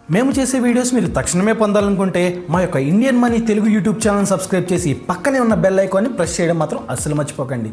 మేము చేసే వీడియోస్ మీరు తక్షణమే పొందాలనుకుంటే మా యొక్క Indian money Telugu YouTube channel subscribe చేసి పక్కనే ఉన్న బెల్ ఐకాన్ని ప్రెస్ చేయడం మాత్రం అస్సలు మర్చిపోకండి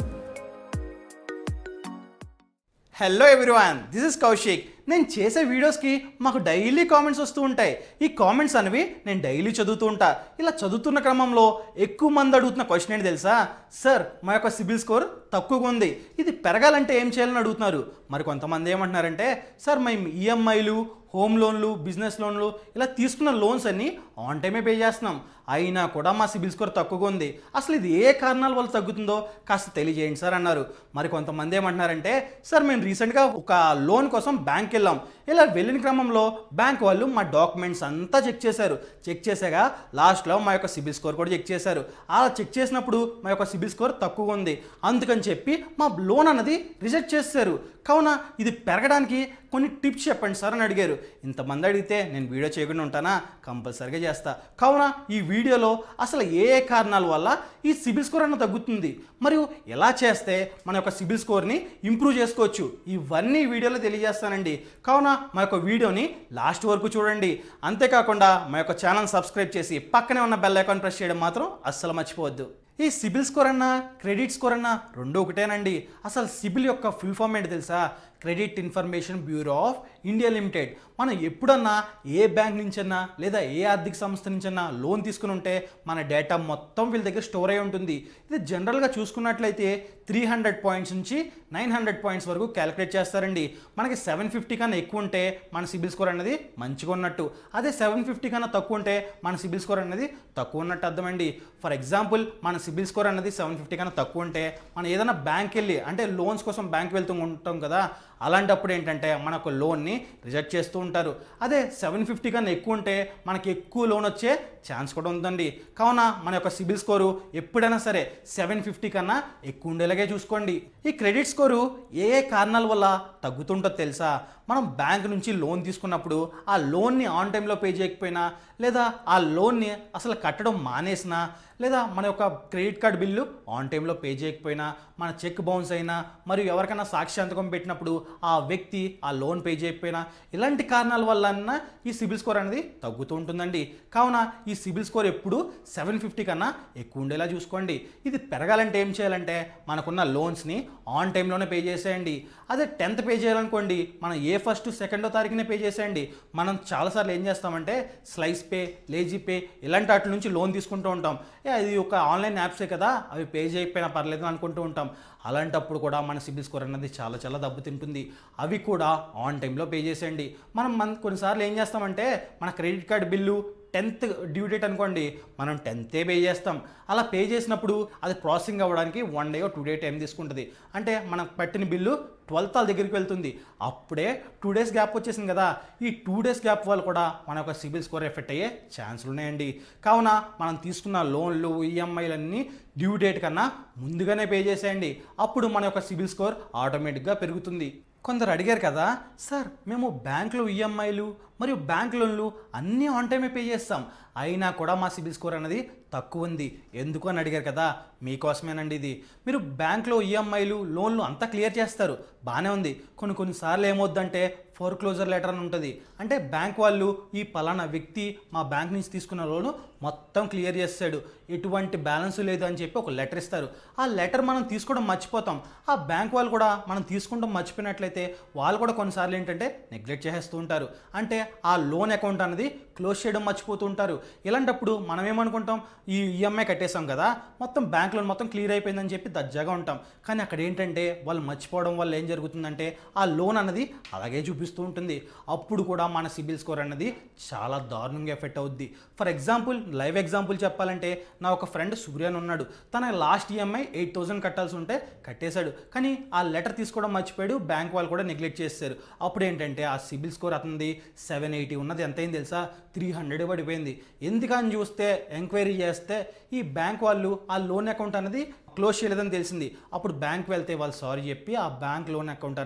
hello everyone this is Kaushik నేను చేసే వీడియోస్కి మాకు డైలీ కామెంట్స్ వస్తూ ఉంటాయి ఈ కామెంట్స్ అనేవి నేను డైలీ చదువుతూ ఉంటా ఇలా చదువుతున్న క్రమంలో ఎక్కువ మంది అడుగుతున్న క్వశ్చన్ ఏంటి తెలుసా సార్ మా యొక్క సిబిల్ స్కోర్ తక్కువగా ఉంది ఇది పెరగాలంటే ఏం చేయాలని అడుగుతున్నారు మరి కొంతమంది ఏమంటున్నారంటే సార్ మేము ఈఎంఐలు హోమ్ లోన్లు బిజినెస్ లోన్లు ఇలా తీసుకున్న లోన్స్ అన్ని ఆన్ టైమే పే చేస్తున్నాం అయినా కూడా మా సిబిల్ స్కోర్ తక్కువగా ఉంది అసలు ఇది ఏ కారణాల వల్ల తగ్గుతుందో కాస్త తెలియజేయండి సార్ అన్నారు మరి కొంతమంది ఏమంటున్నారంటే సార్ మేము రీసెంట్గా ఒక లోన్ కోసం బ్యాంక్ వెళ్ళాం ఇలా వెళ్ళిన క్రమంలో బ్యాంక్ వాళ్ళు మా డాక్యుమెంట్స్ అంతా చెక్ చేశారు చెక్ చేశాక లాస్ట్లో మా యొక్క సిబిల్ స్కోర్ కూడా చెక్ చేశారు అలా చెక్ చేసినప్పుడు మా యొక్క సిబిల్ స్కోర్ తక్కువగా ఉంది అందుకని చెప్పి మా లోన్ అన్నది రిజెక్ట్ చేశారు కావున ఇది పెరగడానికి కొన్ని టిప్స్ చెప్పండి సార్ అని అడిగారు ఇంతమంది అడిగితే నేను వీడియో చేయకుండా ఉంటానా కంపల్సరీగా చేస్తా కావున ఈ వీడియోలో అసలు ఏ ఏ కారణాల వల్ల ఈ సిబిల్ స్కోర్ అన్న తగ్గుతుంది మరియు ఎలా చేస్తే మన యొక్క సిబిల్ స్కోర్ని ఇంప్రూవ్ చేసుకోవచ్చు ఇవన్నీ ఈ వీడియోలో తెలియజేస్తానండి కావున మా యొక్క వీడియోని లాస్ట్ వరకు చూడండి అంతేకాకుండా మా యొక్క ఛానల్ సబ్స్క్రైబ్ చేసి పక్కనే ఉన్న బెల్ ఐకాన్ ప్రెస్ చేయడం మాత్రం అస్సలు మర్చిపోవద్దు ఈ సిబిల్ స్కోర్ అన్నా క్రెడిట్ స్కోర్ అన్నా రెండు ఒకటేనండి అసలు సిబిల్ యొక్క ఫుల్ ఫామ్ ఏంటి తెలుసా credit information bureau of India limited మనం ఎప్పుడన్నా ఏ బ్యాంక్ నుంచన్నా లేదా ఏ ఆర్థిక సంస్థ నుంచన్నా లోన్ తీసుకుని ఉంటే మన డేటా మొత్తం వీళ్ళ దగ్గర స్టోర్ అయి ఉంటుంది ఇది జనరల్గా చూసుకున్నట్లయితే త్రీ హండ్రెడ్ పాయింట్స్ నుంచి నైన్ హండ్రెడ్ పాయింట్స్ వరకు క్యాలిక్యులేట్ చేస్తారండి మనకి సెవెన్ ఫిఫ్టీ కన్నా ఎక్కువ ఉంటే మన సిబిల్ స్కోర్ అనేది మంచిగా ఉన్నట్టు అదే సెవెన్ ఫిఫ్టీ కన్నా తక్కువ ఉంటే మన సిబిల్ స్కోర్ అనేది తక్కువ ఉన్నట్టు అర్థమండి ఫర్ ఎగ్జాంపుల్ మన సిబిల్ స్కోర్ అనేది సెవెన్ ఫిఫ్టీ కన్నా తక్కువ ఉంటే మనం ఏదైనా బ్యాంక్ వెళ్ళి అంటే లోన్స్ కోసం బ్యాంక్ వెళ్తూ ఉంటాం కదా అలాంటప్పుడు ఏంటంటే మనకు లోన్ని రిజెక్ట్ చేస్తూ ఉంటారు అదే సెవెన్ ఫిఫ్టీ కన్నా ఎక్కువ ఉంటే మనకి ఎక్కువ లోన్ వచ్చే ఛాన్స్ కూడా ఉందండి కావున మన యొక్క సిబిల్ స్కోరు ఎప్పుడైనా సరే సెవెన్ ఫిఫ్టీ కన్నా ఎక్కువ ఉండేలాగే చూసుకోండి ఈ క్రెడిట్ స్కోరు ఏ ఏ కారణాల వల్ల తగ్గుతుంటో తెలుసా మనం బ్యాంక్ నుంచి లోన్ తీసుకున్నప్పుడు ఆ లోన్ని ఆన్ టైంలో పే చేయకపోయినా లేదా ఆ లోన్ని అసలు కట్టడం మానేసినా లేదా మన యొక్క క్రెడిట్ కార్డ్ బిల్లు ఆన్ టైంలో పే చేయకపోయినా మన చెక్ బౌన్స్ అయినా మరియు ఎవరికైనా సాక్ష్యాంతకం పెట్టినప్పుడు ఆ వ్యక్తి ఆ లోన్ పే చేయకపోయినా ఇలాంటి కారణాల వల్ల ఈ సిబిల్ స్కోర్ అనేది తగ్గుతూ ఉంటుందండి కావున ఈ సిబిల్ స్కోర్ ఎప్పుడు సెవెన్ ఫిఫ్టీ కన్నా ఎక్కువ ఉండేలా చూసుకోండి ఇది పెరగాలంటే ఏం చేయాలంటే మనకున్న లోన్స్ని ఆన్ టైంలోనే పే చేసేయండి అదే టెన్త్ పే చేయాలనుకోండి మనం ఏ ఫస్ట్ సెకండో తారీఖునే పే చేసేయండి మనం చాలాసార్లు ఏం చేస్తామంటే స్లైస్ పే లేజీ పే ఇలాంటి వాటి నుంచి లోన్ తీసుకుంటూ ఉంటాం ఏ అది ఒక ఆన్లైన్ యాప్సే కదా అవి పే చేయకపోయినా పర్లేదు అనుకుంటూ ఉంటాం అలాంటప్పుడు కూడా మన సిబిల్ స్కోర్ అనేది చాలా చాలా దెబ్బతింటుంది అవి కూడా ఆన్ టైంలో పే చేసేయండి మనం మన కొన్నిసార్లు ఏం చేస్తామంటే మన credit card bill tenth due date అనుకోండి మనం టెన్తే పే చేస్తాం అలా పే చేసినప్పుడు అది ప్రాసెసింగ్ అవ్వడానికి one day two day time తీసుకుంటుంది అంటే మనం పట్టిన బిల్లు ట్వెల్త్ వాళ్ళ దగ్గరికి వెళ్తుంది అప్పుడే టూ డేస్ గ్యాప్ వచ్చేసింది కదా ఈ టూ డేస్ గ్యాప్ వల్ల కూడా మన యొక్క సిబిల్ స్కోర్ ఎఫెక్ట్ అయ్యే ఛాన్సులు ఉన్నాయండి కావున మనం తీసుకున్న లోన్లు ఈఎంఐలన్నీ డ్యూ డేట్ కన్నా ముందుగానే పే చేసేయండి అప్పుడు మన యొక్క సిబిల్ స్కోర్ ఆటోమేటిక్గా పెరుగుతుంది కొందరు అడిగారు కదా సార్ మేము బ్యాంకులో ఈఎంఐలు మరియు బ్యాంక్ లోన్లు అన్నీ ఆన్ టైమే పే చేస్తాం అయినా కూడా మా సిబిల్ స్కోర్ అనేది తక్కువ ఉంది ఎందుకు అని అడిగారు కదా మీకోసమేనండి ఇది మీరు బ్యాంక్లో ఈఎంఐలు లోన్లు అంతా క్లియర్ చేస్తారు బాగానే ఉంది కొన్ని కొన్నిసార్లు ఏమవుద్దంటే ఫోర్ క్లోజర్ లెటర్ అని ఉంటుంది అంటే బ్యాంక్ వాళ్ళు ఈ పలానా వ్యక్తి మా బ్యాంక్ నుంచి తీసుకున్న లోను మొత్తం క్లియర్ చేస్తాడు ఎటువంటి బ్యాలెన్స్ లేదు అని చెప్పి ఒక లెటర్ ఇస్తారు ఆ లెటర్ మనం తీసుకోవడం మర్చిపోతాం ఆ బ్యాంక్ వాళ్ళు కూడా మనం తీసుకుంటాం మర్చిపోయినట్లయితే వాళ్ళు కూడా కొన్నిసార్లు ఏంటంటే నెగ్లెక్ట్ చేసేస్తూ ఉంటారు అంటే ఆ లోన్ అకౌంట్ అనేది క్లోజ్ చేయడం మర్చిపోతూ ఉంటారు ఇలాంటప్పుడు మనం ఏమనుకుంటాం ఈ ఈఎంఐ కట్టేసాం కదా మొత్తం బ్యాంక్ లోన్ మొత్తం క్లియర్ అయిపోయిందని చెప్పి దర్జాగా ఉంటాం కానీ అక్కడ ఏంటంటే వాళ్ళు మర్చిపోవడం వల్ల ఏం జరుగుతుందంటే ఆ లోన్ అన్నది అలాగే చూపిస్తూ ఉంటుంది అప్పుడు కూడా మన సిబిల్ స్కోర్ అన్నది చాలా దారుణంగా ఎఫెక్ట్ అవుద్ది ఫర్ ఎగ్జాంపుల్ లైవ్ ఎగ్జాంపుల్ చెప్పాలంటే నా ఒక ఫ్రెండ్ సూర్య అని ఉన్నాడు తన లాస్ట్ ఈఎంఐ ఎయిట్ థౌసండ్ కట్టాల్సి ఉంటే కట్టేశాడు కానీ ఆ లెటర్ తీసుకోవడం మర్చిపోయాడు బ్యాంక్ వాళ్ళు కూడా నెగ్లెక్ట్ చేస్తారు అప్పుడు ఏంటంటే ఆ సిబిల్ స్కోర్ అతనిది సెవెన్ ఎయిటీ ఉన్నది ఎంత అయింది తెలుసా త్రీ హండ్రెడ్ పడిపోయింది ఎందుకని చూస్తే ఎంక్వైరీ చేస్తే ఈ బ్యాంక్ వాళ్ళు ఆ లోన్ అకౌంట్ అనేది క్లోజ్ చేయలేదని తెలిసింది అప్పుడు బ్యాంక్ వెళ్తే వాళ్ళు సారీ చెప్పి ఆ బ్యాంక్ లోన్ అకౌంట్ అనేది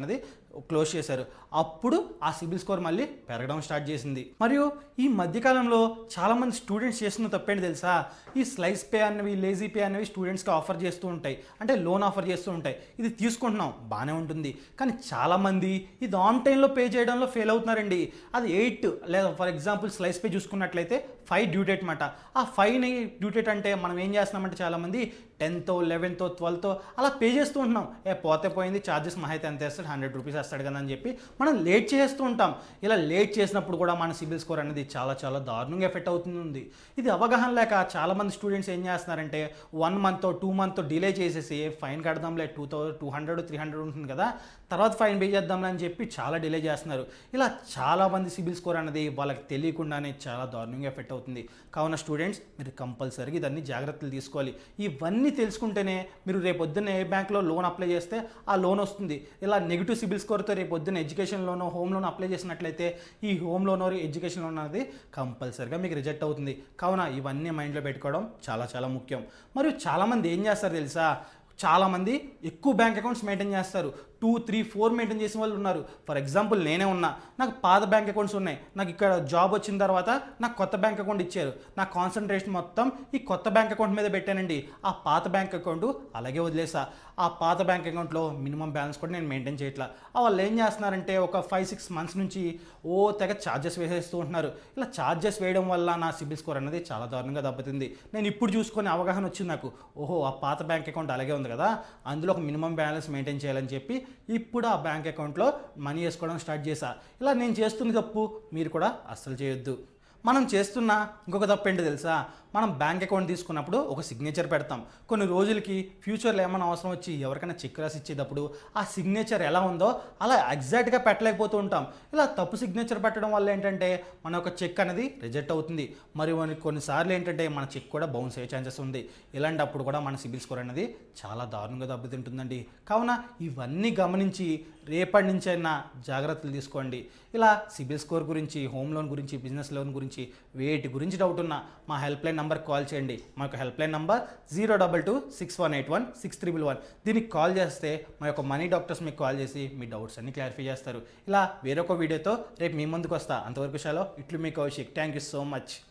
క్లోజ్ చేశారు అప్పుడు ఆ సిబిల్ స్కోర్ మళ్ళీ పెరగడం స్టార్ట్ చేసింది మరియు ఈ మధ్యకాలంలో చాలామంది స్టూడెంట్స్ చేస్తున్న తప్పేంటి తెలుసా ఈ స్లైస్ పే అనేవి లేజీ పే అనేవి స్టూడెంట్స్కి ఆఫర్ చేస్తూ ఉంటాయి అంటే లోన్ ఆఫర్ చేస్తూ ఉంటాయి ఇది తీసుకుంటున్నాం బాగానే ఉంటుంది కానీ చాలామంది ఇది ఆన్ టైంలో పే చేయడంలో ఫెయిల్ అవుతున్నారండి అది ఎయిట్ లేదా ఫర్ ఎగ్జాంపుల్ స్లైస్ పే చూసుకున్నట్లయితే ఫైవ్ డ్యూ డేట్ అనమాట ఆ ఫైవ్ని డ్యూ డేట్ అంటే మనం ఏం చేస్తున్నామంటే చాలామంది టెన్త్ లెవెన్త్ ట్వెల్త్ అలా పే చేస్తూ ఉంటున్నాం ఏ పోతే పోయింది ఛార్జెస్ మహా అయితే ఎంత వేస్తాడు హండ్రెడ్ రూపీస్ వేస్తాడు కదా అని చెప్పి మనం లేట్ చేస్తూ ఉంటాం ఇలా లేట్ చేసినప్పుడు కూడా మన సిబిల్ స్కోర్ అనేది చాలా చాలా దారుణంగా ఎఫెక్ట్ అవుతుంది ఇది అవగాహన లేక చాలామంది స్టూడెంట్స్ ఏం చేస్తున్నారంటే one month two month delay చేసేసి ఫైన్ కడదాంలే two thousand two hundred three hundred ఉంటుంది కదా తర్వాత ఫైన్ పే చేద్దాంలే అని చెప్పి చాలా డిలే చేస్తున్నారు ఇలా చాలామంది సిబిల్ స్కోర్ అనేది వాళ్ళకి తెలియకుండానే చాలా దారుణంగా ఎఫెక్ట్ అవుతుంది కావున స్టూడెంట్స్ మీరు కంపల్సరీగా ఇదన్నీ జాగ్రత్తలు తీసుకోవాలి ఇవన్నీ తెలుసుకుంటేనే మీరు రేపు పొద్దున్న ఏ బ్యాంక్లో లోన్ అప్లై చేస్తే ఆ లోన్ వస్తుంది ఇలా నెగిటివ్ సిబిల్ స్కోర్తో రేపు పొద్దున్న education loan home loan apply చేసినట్లయితే ఈ హోమ్ లోన్ ఎడ్యుకేషన్ లోన్ అనేది కంపల్సరీగా మీకు రిజెక్ట్ అవుతుంది కావున ఇవన్నీ మైండ్లో పెట్టుకోవడం చాలా చాలా ముఖ్యం మరియు చాలామంది ఏం చేస్తారు తెలుసా చాలామంది ఎక్కువ బ్యాంక్ అకౌంట్స్ మెయింటైన్ చేస్తారు టూ త్రీ ఫోర్ మెయింటైన్ చేసిన వాళ్ళు ఉన్నారు ఫర్ ఎగ్జాంపుల్ నేనే ఉన్నా నాకు పాత బ్యాంక్ అకౌంట్స్ ఉన్నాయి నాకు ఇక్కడ జాబ్ వచ్చిన తర్వాత నాకు కొత్త బ్యాంక్ అకౌంట్ ఇచ్చారు నా కాన్సన్ట్రేషన్ మొత్తం ఈ కొత్త బ్యాంక్ అకౌంట్ మీద పెట్టానండి ఆ పాత బ్యాంక్ అకౌంట్ అలాగే వదిలేసా ఆ పాత బ్యాంక్ అకౌంట్లో మినిమం బ్యాలెన్స్ కూడా నేను మెయింటైన్ చేయట్లా ఆ వాళ్ళు ఏం చేస్తున్నారంటే ఒక ఫైవ్ సిక్స్ మంత్స్ నుంచి ఓ తెగ ఛార్జెస్ వేసేస్తూ ఉంటున్నారు ఇలా ఛార్జెస్ వేయడం వల్ల నా సిబిల్ స్కోర్ అనేది చాలా దారుణంగా దెబ్బతింది నేను ఇప్పుడు చూసుకొని అవగాహన వచ్చింది నాకు ఓహో ఆ పాత బ్యాంక్ అకౌంట్ అలాగే ఉంది కదా అందులో ఒక మినిమం బ్యాలెన్స్ మెయింటైన్ చేయాలని చెప్పి ఇప్పుడు ఆ బ్యాంక్ అకౌంట్లో మనీ వేసుకోవడం స్టార్ట్ చేశా ఇలా నేను చేస్తున్న తప్పు మీరు కూడా అస్సలు చేయొద్దు మనం చేస్తున్న ఇంకొక తప్పు ఏంటో తెలుసా మనం బ్యాంక్ అకౌంట్ తీసుకున్నప్పుడు ఒక సిగ్నేచర్ పెడతాం కొన్ని రోజులకి ఫ్యూచర్లో ఏమైనా అవసరం వచ్చి ఎవరికైనా చెక్ రాసి ఇచ్చేటప్పుడు ఆ సిగ్నేచర్ ఎలా ఉందో అలా ఎగ్జాక్ట్గా పెట్టలేకపోతూ ఉంటాం ఇలా తప్పు సిగ్నేచర్ పెట్టడం వల్ల ఏంటంటే మన యొక్క చెక్ అనేది రిజెక్ట్ అవుతుంది మరియు మనకి కొన్నిసార్లు ఏంటంటే మన చెక్ కూడా బౌన్స్ అయ్యే ఛాన్సెస్ ఉంది ఇలాంటప్పుడు కూడా మన సిబిల్ స్కోర్ అనేది చాలా దారుణంగా దెబ్బతింటుందండి కావున ఇవన్నీ గమనించి రేపటి నుంచి అయినా జాగ్రత్తలు తీసుకోండి ఇలా సిబిల్ స్కోర్ గురించి హోమ్ లోన్ గురించి బిజినెస్ లోన్ గురించి వేటి గురించి డౌట్ ఉన్నా మా హెల్ప్ లైన్ నంబర్ కాల్ చేయండి మా యొక్క help line number zero double two six one eight one six triple one దీనికి కాల్ చేస్తే మా యొక్క మనీ డాక్టర్స్ మీకు కాల్ చేసి మీ డౌట్స్ అన్ని క్లారిఫై చేస్తారు ఇలా వేరొక వీడియోతో రేపు మీ ముందుకు వస్తా అంతవరకు షాలో ఇట్లు మీ Kaushik thank you so much